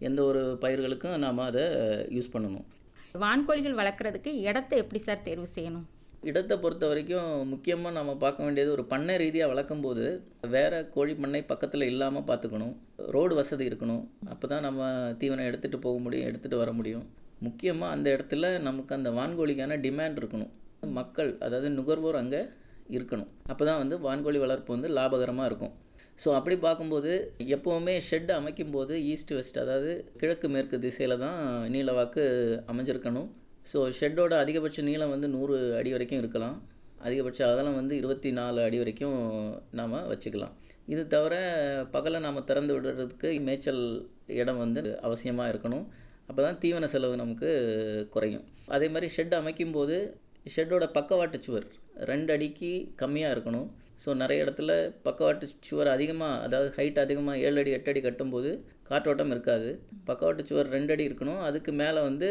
எந்த ஒரு பயிர்களுக்கும் நாம் அதை யூஸ் பண்ணணும் வான்கோழிகள் வளர்க்குறதுக்கு இடத்த எப்படி சார் தேர்வு செய்யணும் இடத்தை பொறுத்த வரைக்கும் முக்கியமாக நம்ம பார்க்க வேண்டியது ஒரு பண்ணை ரீதியாக வளர்க்கும் போது வேறு கோழி பண்ணை பக்கத்தில் இல்லாமல் பார்த்துக்கணும் ரோடு வசதி இருக்கணும் அப்போ தான் நம்ம தீவனம் எடுத்துகிட்டு போக முடியும் எடுத்துகிட்டு வர முடியும் முக்கியமாக அந்த இடத்துல நமக்கு அந்த வான்கோழிக்கான டிமாண்ட் இருக்கணும் மக்கள் அதாவது நுகர்வோர் அங்கே இருக்கணும் அப்போ தான் வந்து வான்கோழி வளர்ப்பு வந்து லாபகரமாக இருக்கும் ஸோ அப்படி பார்க்கும்போது எப்போவுமே ஷெட் அமைக்கும்போது ஈஸ்ட் வெஸ்ட் அதாவது கிழக்கு மேற்கு திசையில் தான் நீளவாக்கு அமைஞ்சிருக்கணும் ஸோ ஷெட்டோட அதிகபட்ச நீளம் வந்து நூறு அடி வரைக்கும் இருக்கலாம் அதிகபட்ச அகலம் வந்து இருபத்தி நாலு அடி வரைக்கும் நாம் வச்சுக்கலாம் இது தவிர பகலை நாம் திறந்து விடுறதுக்கு மேய்ச்சல் இடம் வந்து அவசியமாக இருக்கணும் அப்போ தான் தீவன செலவு நமக்கு குறையும் அதே மாதிரி ஷெட் அமைக்கும்போது ஷெட்டோட பக்கவாட்டு சுவர் ரெண்டு அடிக்கு கம்மியாக இருக்கணும் ஸோ நிறைய இடத்துல பக்கவாட்டு சுவர் அதிகமாக அதாவது ஹைட் அதிகமாக ஏழு அடி எட்டு அடி கட்டும்போது காற்றோட்டம் இருக்காது பக்கவாட்டு சுவர் ரெண்டு அடி இருக்கணும் அதுக்கு மேலே வந்து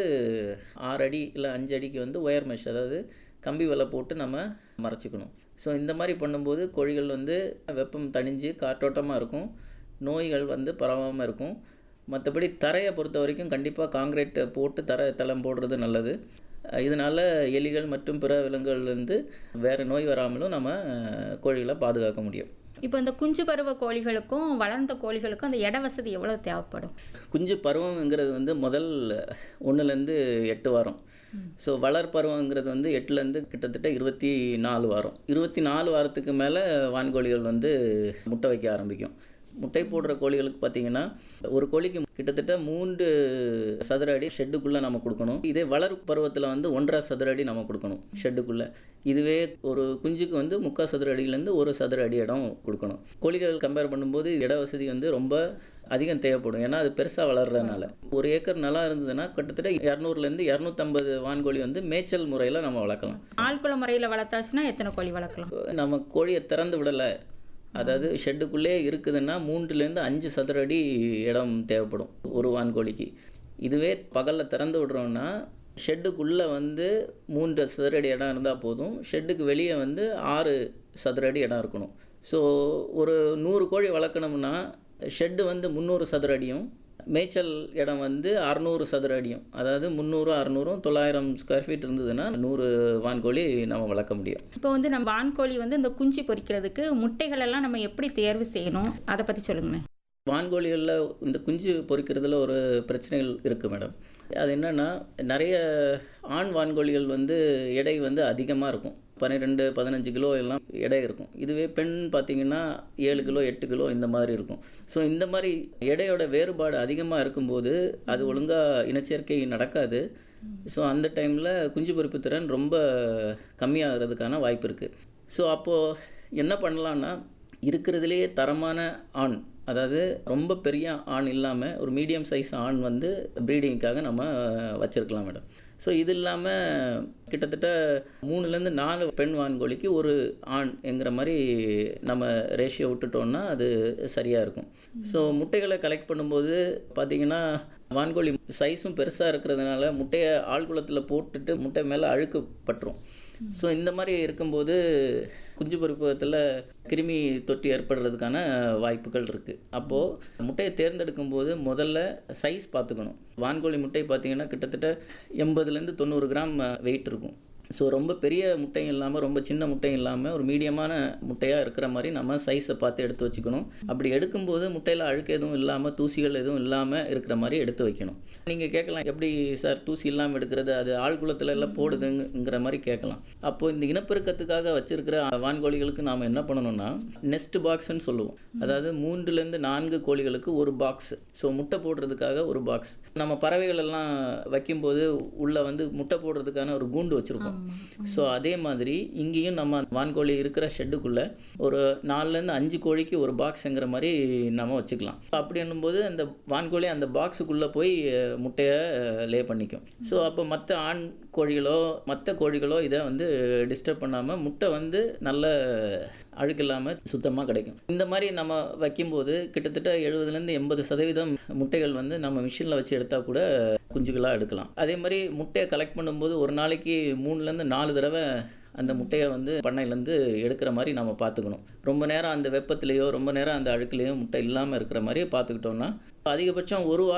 ஆறு அடி இல்லை அஞ்சு அடிக்கு வந்து ஒயர் மெஷ் அதாவது கம்பி வலை போட்டு நம்ம மறைச்சிக்கணும் ஸோ இந்த மாதிரி பண்ணும்போது கோழிகள் வந்து வெப்பம் தணிஞ்சு காற்றோட்டமாக இருக்கும் நோய்கள் வந்து பரவாமல் இருக்கும் மற்றபடி தரையை பொறுத்த வரைக்கும் கண்டிப்பாக காங்கிரீட் போட்டு தரை தளம் போடுறது நல்லது இதனால் எலிகள் மற்றும் பிற விலங்குகள்லேருந்து வேறு நோய் வராமலும் நம்ம கோழிகளை பாதுகாக்க முடியும் இப்போ இந்த குஞ்சு பருவ கோழிகளுக்கும் வளர்ந்த கோழிகளுக்கும் அந்த இட வசதி எவ்வளோ தேவைப்படும் குஞ்சு பருவம்ங்கிறது வந்து முதல் ஒன்றுலேருந்து எட்டு வாரம் ஸோ வளர் பருவங்கிறது வந்து எட்டுலேருந்து கிட்டத்தட்ட இருபத்தி நாலு வாரம் இருபத்தி நாலு வாரத்துக்கு மேலே வான்கோழிகள் வந்து முட்டை வைக்க ஆரம்பிக்கும் முட்டை போடுற கோழிகளுக்கு பார்த்தீங்கன்னா ஒரு கோழிக்கு கிட்டத்தட்ட மூன்று சதுர அடி ஷெட்டுக்குள்ளே நம்ம கொடுக்கணும் இதே வளர் பருவத்தில் வந்து ஒன்றரை சதுர அடி நம்ம கொடுக்கணும் ஷெட்டுக்குள்ளே இதுவே ஒரு குஞ்சுக்கு வந்து முக்கால் சதுர அடியிலேருந்து ஒரு சதுர அடி இடம் கொடுக்கணும் கோழிகள் கம்பேர் பண்ணும்போது இட வசதி வந்து ரொம்ப அதிகம் தேவைப்படும் ஏன்னா அது பெருசாக வளர்றதுனால ஒரு ஏக்கர் நிலம் இருந்ததுன்னா கிட்டத்தட்ட இரநூறுலேருந்து இரநூத்தம்பது வான்கோழி வந்து மேய்ச்சல் முறையில் நம்ம வளர்க்கலாம் ஆழ்குள முறையில் வளர்த்தாச்சுன்னா எத்தனை கோழி வளர்க்கலாம் நம்ம கோழியை திறந்து விடலை அதாவது ஷெட்டுக்குள்ளே இருக்குதுன்னா மூன்றுலேருந்து அஞ்சு சதுர அடி இடம் தேவைப்படும் ஒரு வான்கோழிக்கு இதுவே பகலில் திறந்து விடுறோம்னா ஷெட்டுக்குள்ளே வந்து மூன்று சதுர அடி இடம் இருந்தால் போதும் ஷெட்டுக்கு வெளியே வந்து ஆறு சதுர அடி இடம் இருக்கணும் ஸோ ஒரு நூறு கோழி வளர்க்கணும்னா ஷெட்டு வந்து முந்நூறு சதுர அடியும் மேய்ச்சல் இடம் வந்து அறநூறு சதுர அடியும் அதாவது முந்நூறு அறநூறும் தொள்ளாயிரம் ஸ்கொயர் ஃபீட் இருந்ததுன்னா நூறு வான்கோழி நம்ம வளர்க்க முடியும் இப்போ வந்து நம்ம வான்கோழி வந்து இந்த குஞ்சு பொரிக்கிறதுக்கு முட்டைகள் எல்லாம் நம்ம எப்படி தேர்வு செய்யணும் அதை பற்றி சொல்லுங்களேன் வான்கோழிகளில் இந்த குஞ்சு பொரிக்கிறதுல ஒரு பிரச்சனைகள் இருக்குது மேடம் அது என்னென்னா நிறைய ஆண் வான்கோழிகள் வந்து எடை வந்து அதிகமாக இருக்கும் பன்னிரெண்டு பதினஞ்சு கிலோ எல்லாம் எடை இருக்கும் இதுவே பெண் பார்த்திங்கன்னா ஏழு கிலோ எட்டு கிலோ இந்த மாதிரி இருக்கும் ஸோ இந்த மாதிரி எடையோட வேறுபாடு அதிகமாக இருக்கும்போது அது ஒழுங்காக இனச்சேர்க்கை நடக்காது ஸோ அந்த டைமில் குஞ்சு பொரிப்பு திறன் ரொம்ப கம்மியாகிறதுக்கான வாய்ப்பு இருக்குது ஸோ அப்போது என்ன பண்ணலான்னா இருக்கிறதுலேயே தரமான ஆண் அதாவது ரொம்ப பெரிய ஆண் இல்லாமல் ஒரு மீடியம் சைஸ் ஆண் வந்து ப்ரீடிங்க்காக நம்ம வச்சுருக்கலாம் மேடம் ஸோ இது இல்லாமல் கிட்டத்தட்ட மூணுலேருந்து நாலு பெண் வான்கோழிக்கு ஒரு ஆண் என்கிற மாதிரி நம்ம ரேஷியோ விட்டுட்டோம்னா அது சரியாக இருக்கும் ஸோ முட்டைகளை கலெக்ட் பண்ணும்போது பார்த்திங்கன்னா வான்கோழி சைஸும் பெருசாக இருக்கிறதுனால முட்டையை ஆழ்குளத்தில் போட்டுட்டு முட்டை மேலே அழுக்கு பட்டுரும் ஸோ இந்த மாதிரி இருக்கும்போது குஞ்சு பருப்பத்தில் கிருமி தொற்று ஏற்படுறதுக்கான வாய்ப்புகள் இருக்குது அப்போது முட்டையை தேர்ந்தெடுக்கும் போது முதல்ல சைஸ் பார்த்துக்கணும் வான்கோழி முட்டை பார்த்திங்கன்னா கிட்டத்தட்ட எண்பதுலேருந்து தொண்ணூறு கிராம் வெயிட் இருக்கும் ஸோ ரொம்ப பெரிய முட்டையும் இல்லாமல் ரொம்ப சின்ன முட்டையும் இல்லாமல் ஒரு மீடியமான முட்டையாக இருக்கிற மாதிரி நம்ம சைஸை பார்த்து எடுத்து வச்சுக்கணும் அப்படி எடுக்கும்போது முட்டையில் அழுக்கு எதுவும் இல்லாமல் தூசிகள் எதுவும் இல்லாமல் இருக்கிற மாதிரி எடுத்து வைக்கணும் நீங்கள் கேட்கலாம் எப்படி சார் தூசி இல்லாமல் எடுக்கிறது அது ஆழ்குளத்தில் எல்லாம் போடுதுங்கிற மாதிரி கேட்கலாம் அப்போது இந்த இனப்பெருக்கத்துக்காக வச்சுருக்கிற வான்கோழிகளுக்கு நாம் என்ன பண்ணணும்னா நெஸ்ட் பாக்ஸ்ன்னு சொல்லுவோம் அதாவது மூன்றுலேருந்து நான்கு கோழிகளுக்கு ஒரு பாக்ஸ் ஸோ முட்டை போடுறதுக்காக ஒரு பாக்ஸ் நம்ம பறவைகள் எல்லாம் வைக்கும்போது உள்ளே வந்து முட்டை போடுறதுக்கான ஒரு கூண்டு வச்சுருப்போம் ஸோ அதே மாதிரி இங்கேயும் நம்ம வான்கோழி இருக்கிற ஷெட்டுக்குள்ளே ஒரு நாலுலேருந்து அஞ்சு கோழிக்கு ஒரு பாக்ஸுங்கிற மாதிரி நம்ம வச்சுக்கலாம் அப்படி என்னும்போது அந்த வான்கோழி அந்த பாக்ஸுக்குள்ளே போய் முட்டையை லே பண்ணிக்கும் ஸோ அப்போ மற்ற ஆண் கோழிகளோ மற்ற கோழிகளோ இதை வந்து டிஸ்டர்ப் பண்ணாமல் முட்டை வந்து நல்ல அழுக்கு இல்லாமல் சுத்தமாக கிடைக்கும் இந்த மாதிரி நம்ம வைக்கும்போது கிட்டத்தட்ட எழுபதுலேருந்து எண்பது சதவீதம் முட்டைகள் வந்து நம்ம மிஷினில் வச்சு எடுத்தால் கூட குஞ்சுகளாக எடுக்கலாம் அதே மாதிரி முட்டையை கலெக்ட் பண்ணும்போது ஒரு நாளைக்கு மூணுலேருந்து நாலு தடவை அந்த முட்டையை வந்து பண்ணையிலேருந்து எடுக்கிற மாதிரி நம்ம பார்த்துக்கணும் ரொம்ப நேரம் அந்த வெப்பத்துலேயோ ரொம்ப நேரம் அந்த அழுக்குலேயோ முட்டை இல்லாமல் இருக்கிற மாதிரி பார்த்துக்கிட்டோம்னா அதிகபட்சம் ஒரு வாரம்